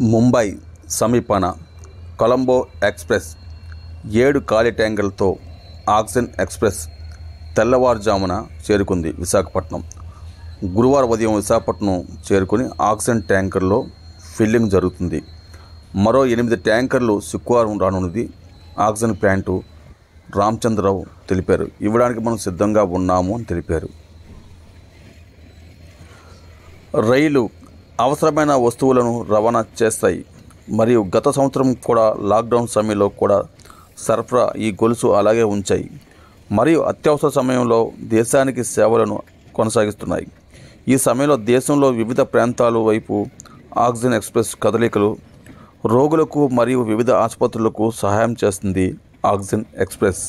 ముంబై సమీపాన కొలంబో ఎక్స్ప్రెస్ ఏడు ఖాళీ ట్యాంకర్లతో ఆక్సిజన్ ఎక్స్ప్రెస్ తెల్లవారుజామున చేరుకుంది విశాఖపట్నం గురువారం ఉదయం విశాఖపట్నం చేరుకుని ఆక్సిజన్ ట్యాంకర్లో ఫిల్లింగ్ జరుగుతుంది మరో ఎనిమిది ట్యాంకర్లు శుక్రవారం రానున్నది ఆక్సిజన్ ప్లాంటు రామచంద్రరావు తెలిపారు ఇవ్వడానికి మనం సిద్ధంగా ఉన్నాము అని తెలిపారు రైలు అవసరమైన వస్తువులను రవాణా చేస్తాయి మరియు గత సంవత్సరం కూడా లాక్డౌన్ సమయంలో కూడా సరఫరా ఈ గొలుసు అలాగే ఉంచాయి మరియు అత్యవసర సమయంలో దేశానికి సేవలను కొనసాగిస్తున్నాయి ఈ సమయంలో దేశంలో వివిధ ప్రాంతాల వైపు ఆక్సిజన్ ఎక్స్ప్రెస్ కదలికలు రోగులకు మరియు వివిధ ఆసుపత్రులకు సహాయం చేస్తుంది ఆక్సిజన్ ఎక్స్ప్రెస్